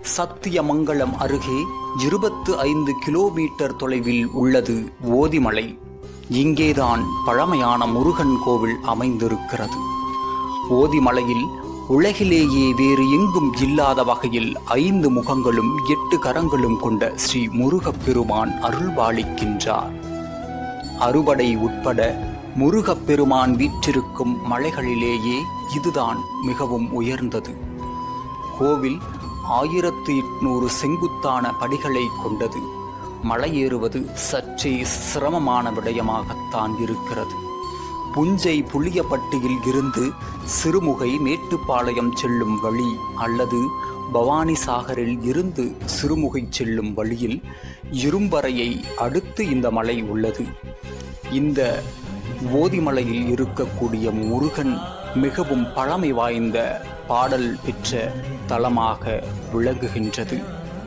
சத்தியமங்கலம் அருகே இருபத்து ஐந்து கிலோமீட்டர் தொலைவில் உள்ளது ஓதிமலை இங்கேதான் பழமையான முருகன் கோவில் அமைந்திருக்கிறது ஓதிமலையில் உலகிலேயே வேறு எங்கும் இல்லாத வகையில் ஐந்து முகங்களும் எட்டு கரங்களும் கொண்ட ஸ்ரீ முருகப்பெருமான் அருள்பாலிக்கின்றார் அறுபடை உட்பட முருகப்பெருமான் வீற்றிருக்கும் மலைகளிலேயே இதுதான் மிகவும் உயர்ந்தது கோவில் ஆயிரத்து எட்நூறு செங்குத்தான படிகளை கொண்டது மலையேறுவது சற்றே சிரமமான விடயமாகத்தான் இருக்கிறது புஞ்சை புளியப்பட்டியில் இருந்து சிறுமுகை மேட்டுப்பாளையம் செல்லும் வழி அல்லது பவானி சாகரில் இருந்து சிறுமுகை செல்லும் வழியில் இரும்பறையை அடுத்து இந்த மலை உள்ளது இந்த ஓதிமலையில் இருக்கக்கூடிய முருகன் மிகவும் பழமை வாய்ந்த பாடல் பெற்ற தலமாக விளங்குகின்றது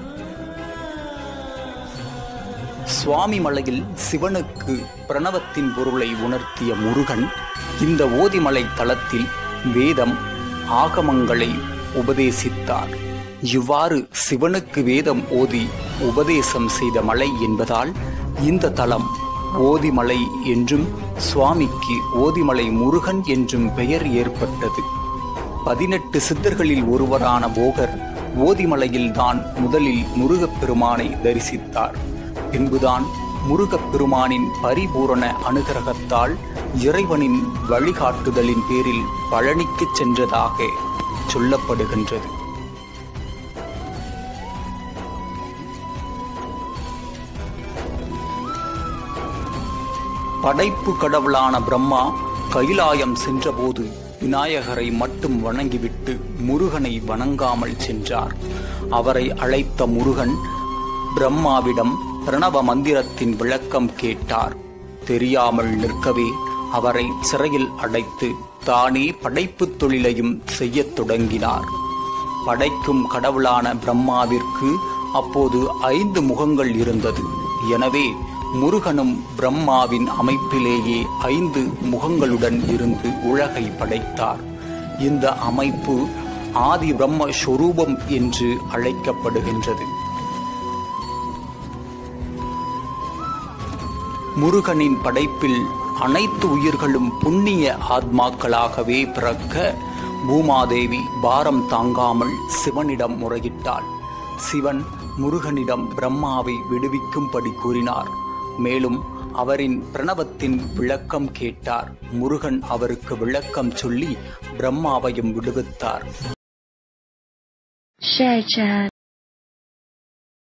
சுவாமி மலையில் சிவனுக்கு பிரணவத்தின் பொருளை உணர்த்திய முருகன் இந்த ஓதிமலை தலத்தில் வேதம் ஆகமங்களை உபதேசித்தார் இவ்வாறு சிவனுக்கு வேதம் ஓதி உபதேசம் செய்த மலை என்பதால் இந்த தலம் ஓதிமலை என்றும் சுவாமிக்கு ஓதிமலை முருகன் என்றும் பெயர் ஏற்பட்டது பதினெட்டு சித்தர்களில் ஒருவரான போகர் ஓதிமலையில்தான் முதலில் முருகப்பெருமானை தரிசித்தார் பின்புதான் முருகப்பெருமானின் பரிபூரண அனுகிரகத்தால் இறைவனின் வழிகாட்டுதலின் பேரில் பழனிக்குச் சென்றதாக சொல்லப்படுகின்றது படைப்பு கடவுளான பிரம்மா கைலாயம் சென்றபோது விநாயகரை மட்டும் வணங்கிவிட்டு முருகனை வணங்காமல் சென்றார் அவரை அழைத்த முருகன் பிரம்மாவிடம் பிரணவ மந்திரத்தின் விளக்கம் கேட்டார் தெரியாமல் நிற்கவே அவரை சிறையில் அடைத்து தானே படைப்புத் தொழிலையும் செய்யத் தொடங்கினார் படைக்கும் கடவுளான பிரம்மாவிற்கு அப்போது ஐந்து முகங்கள் இருந்தது எனவே முருகனும் பிரம்மாவின் அமைப்பிலேயே ஐந்து முகங்களுடன் இருந்து உலகை படைத்தார் இந்த அமைப்பு ஆதி பிரம்ம சொரூபம் என்று அழைக்கப்படுகின்றது முருகனின் படைப்பில் அனைத்து உயிர்களும் புண்ணிய ஆத்மாக்களாகவே பிறக்க பூமாதேவி பாரம் தாங்காமல் சிவனிடம் முறையிட்டாள் சிவன் முருகனிடம் பிரம்மாவை விடுவிக்கும்படி கூறினார் மேலும் அவரின் பிரணவத்தின் விளக்கம் கேட்டார் முருகன் அவருக்கு விளக்கம் சொல்லி பிரம்மாவையும் விடுவித்தார் share chat